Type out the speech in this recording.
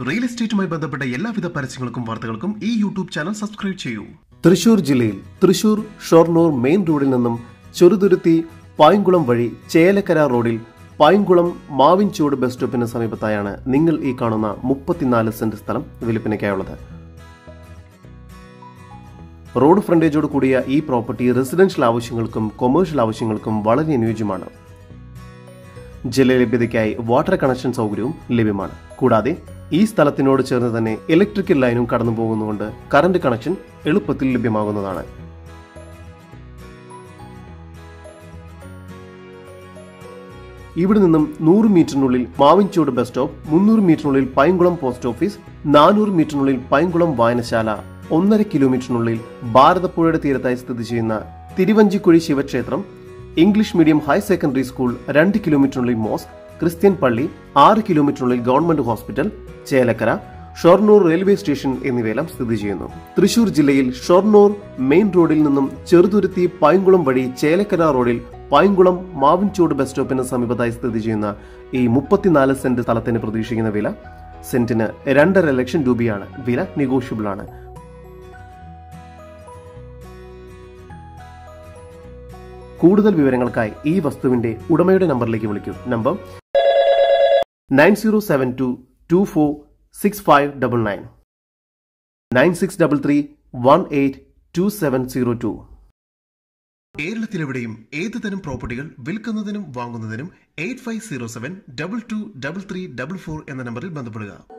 real എസ്റ്റേറ്റുമായി ബന്ധപ്പെട്ട എല്ലാവിധ പരസ്യങ്ങൾക്കും വാർത്തകൾക്കും ഈ യൂട്യൂബ് ചാനൽ സബ്സ്ക്രൈബ് ചെയ്യൂ തൃശൂർ ജില്ലയിൽ തൃശൂർ ഷൊർണൂർ മെയിൻ റോഡിൽ നിന്നും ചെറുതുരുത്തി പായംകുളം വഴി ചേലക്കര റോഡിൽ പായംകുളം മാവിൻചൂട് ബസ് സ്റ്റോപ്പിന് സമീപത്തായാണ് നിങ്ങൾ ഈ കാണുന്ന മുപ്പത്തിനാല് സെന്റ് സ്ഥലം വിൽപ്പനയ്ക്കായുള്ളത് റോഡ് ഫ്രണ്ടേജോട് കൂടിയ ഈ പ്രോപ്പർട്ടി റെസിഡൻഷ്യൽ ആവശ്യങ്ങൾക്കും കൊമേഴ്ഷ്യൽ ആവശ്യങ്ങൾക്കും വളരെ അനുയോജ്യമാണ് ജലലഭ്യതയ്ക്കായി വാട്ടർ കണക്ഷൻ സൗകര്യവും ലഭ്യമാണ് കൂടാതെ ഈ സ്ഥലത്തിനോട് ചേർന്ന് തന്നെ ഇലക്ട്രിക്കൽ ലൈനും കടന്നു പോകുന്നതുകൊണ്ട് കറണ്ട് കണക്ഷൻ എളുപ്പത്തിൽ ലഭ്യമാകുന്നതാണ് ഇവിടെ നിന്നും നൂറ് മീറ്ററിനുള്ളിൽ മാവിൻചൂട് ബസ് സ്റ്റോപ്പ് മുന്നൂറ് മീറ്ററിനുള്ളിൽ പൈങ്കുളം പോസ്റ്റ് ഓഫീസ് നാനൂറ് മീറ്ററിനുള്ളിൽ പൈങ്കുളം വായനശാല ഒന്നര കിലോമീറ്ററിനുള്ളിൽ ഭാരതപ്പുഴയുടെ തീരത്തായി സ്ഥിതി ചെയ്യുന്ന തിരുവഞ്ചിക്കുഴി ശിവക്ഷേത്രം English medium higher secondary school രണ്ട് കിലോമീറ്ററിനുള്ളിൽ മോസ്ക് ക്രിസ്ത്യൻ പള്ളി ആറ് കിലോമീറ്ററിനുള്ളിൽ government hospital Chelakkara Shoranur railway station എന്നിവയെല്ലാം സ്ഥിതി ചെയ്യുന്നു തൃശൂർ ജില്ലയിൽ ഷൊർണൂർ മെയിൻ റോഡിൽ നിന്നും ചെറുതുരുത്തി പൈങ്കുളം വഴി ചേലക്കര റോഡിൽ പൈങ്കുളം മാവിൻചൂട് ബസ് സ്റ്റോപ്പിന് സമീപത്തായി സ്ഥിതി ചെയ്യുന്ന ഈ മുപ്പത്തിനാല് സെന്റ് സ്ഥലത്തിന് പ്രതീക്ഷിക്കുന്ന വില സെന്റിന് രണ്ടര ലക്ഷം രൂപയാണ് വില നെഗോഷ്യബിൾ ആണ് കൂടുതൽ വിവരങ്ങൾക്കായി ഈ വസ്തുവിന്റെ ഉടമയുടെ നമ്പറിലേക്ക് വിളിക്കൂ number nine zero seven two two four six five double nine nine six double three one eight two seven zero two കേരളത്തിലെവിടെയും ഏത് തരം പ്രോപ്പർട്ടികൾ വിൽക്കുന്നതിനും വാങ്ങുന്നതിനും eight five zero seven double two double three double four എന്ന നമ്പറിൽ ബന്ധപ്പെടുക